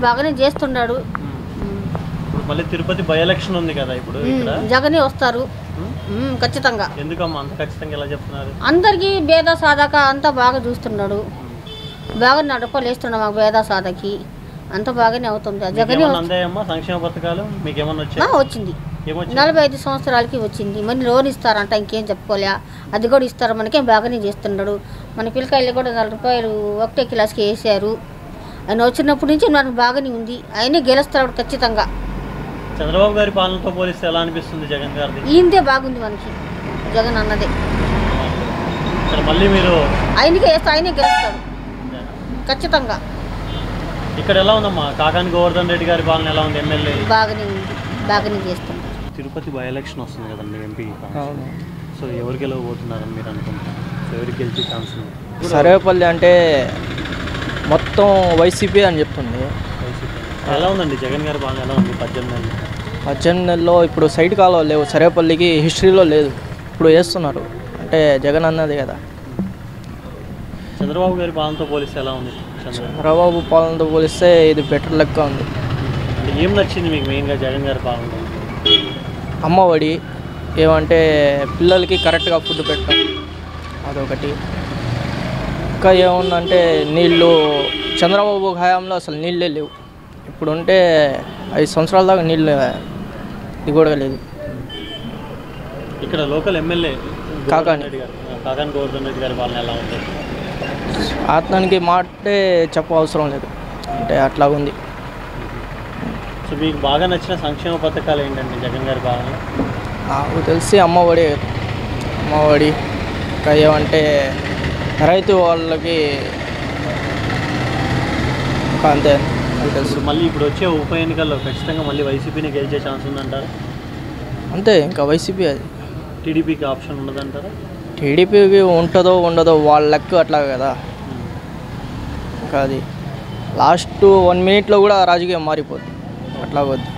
బాగానే చేస్తున్నాడు ఉమ్. ఇప్పుడు మళ్ళీ తిరుపతి బై ఎలక్షన్ ఉంది కదా ఇప్పుడు ఇక్కడ ఉమ్, జగనే వస్తారు ఉమ్. ఉమ్, ఖచ్చితంగా ఎందుకమ్మా అంత ఖచ్చితంగా ఎలా చెప్తున్నారు అందరికీ భేద సాధక అంతా బాగా చూస్తున్నాడు బాగా నడపలు వేస్తున్నాడు మాకు భేద సాధకి అంత బాగానే అవుతుంది జగనే మీకేమన్నా వస్తు- అందాయమ్మా సంక్షేమ పథకాలు మీకేమన్నా ఆ, వచ్చాయి వచ్చింది ఏమొచ్చాయి నలభై ఐదు సంవత్సరాలకి వచ్చింది మరి లోన్ ఇస్తారంట ఇంకేం చెప్పుకోలే అది కూడా ఇస్తారు మనకేం బాగానే చేస్తున్నాడు మన పిల్లకాయలు కూడా నలభై రూపాయలు ఒకటే క్లాస్కి వేసారు ఆయన వచ్చినప్పటి నుంచి మనకు బాగానే ఉంది ఆయనే గెలుస్తాడు ఖచ్చితంగా చంద్రబాబు గారి పాలనతో పోలిస్తే ఎలా అనిపిస్తుంది జగన్ గారిది ఈయనదే బాగుంది మనకి జగన్ అన్నదే సరే మళ్ళీ మీరు ఆయనకే వేస్తే ఆయనే గెలుస్తాడు ఖచ్చితంగా ఇక్కడ ఎలా ఉందమ్మా కాకాని గోవర్ధన్ రెడ్డి గారి పాలన ఎలా ఉంది ఎమ్మెల్యే బాగానే ఉంది బాగానే చేస్తున్నాడు తిరుపతి బై ఎలక్షన్ వస్తుంది కదండి ఎంపీ సో ఎవరు గెలవబోతున్నారని మీరు అనుకుంటున్నారు సో ఎవరికి గెలిచే ఛాన్స్ ఉంది సర్వేపల్లి అంటే మొత్తం వైసీపీ అని చెప్తుంది వైసీపీ. ఎలా ఉందండి జగన్ గారి పాలన ఎలా ఉంది పద్దెనిమిది నెలలు పద్దెనిమిది నెలల్లో ఇప్పుడు సైడ్ కాలువ లేవు సర్వేపల్లికి హిస్టరీలో లేదు ఇప్పుడు వేస్తున్నారు అంటే జగన్ అన్నది కదా చంద్రబాబు గారి పాలనతో పోలిస్తే ఎలా ఉంది చంద్ర చంద్రబాబు పాలనతో పోలిస్తే ఇది బెటర్ లెక్క ఉంది అంటే ఏం నచ్చింది మీకు మెయిన్గా జగన్ గారి పాలన అమ్మఒడి ఏమంటే పిల్లలకి కరెక్ట్గా ఫుడ్ పెట్టడం అదొకటి ఇంకా ఏముందంటే నీళ్ళు చంద్రబాబు హయాంలో అసలు నీళ్ళే లేవు ఇప్పుడు ఉంటే ఐదు సంవత్సరాల దాకా నీళ్ళు ఇది కూడా లేదు ఇక్కడ లోకల్ ఎమ్మెల్యే కాకాని. రెడ్డి గారు ఆ, కాకాని గోవర్ధన్ రెడ్డి గారి పాలన ఎలా ఉంది అతనికి మాటే చెప్పవసరం లేదు అంటే అట్లా ఉంది సో మీకు బాగా నచ్చిన సంక్షేమ పథకాలు ఏంటండి జగన్ గారి పాలన నాకు తెలిసి అమ్మఒడి అమ్మఒడి ఇంకా ఏమంటే రైతు వాళ్ళకి ఇంకా అంతే నాకు తెలుసు సో మళ్ళీ ఇప్పుడు వచ్చే ఉప ఎన్నికల్లో ఖచ్చితంగా మళ్ళీ వైసీపీని గెలిచే ఛాన్స్ ఉందంటారా అంతే ఇంకా వైసీపీ అది టీడీపీకి ఆప్షన్ ఉండదంటారా టీడీపీకి ఉంటుందో ఉండదో వాళ్ళ లెక్క అట్లా కదా ఇంకా అది లాస్ట్ వన్ మినిట్లో కూడా రాజకీయం మారిపోద్ది అట్లా వద్దు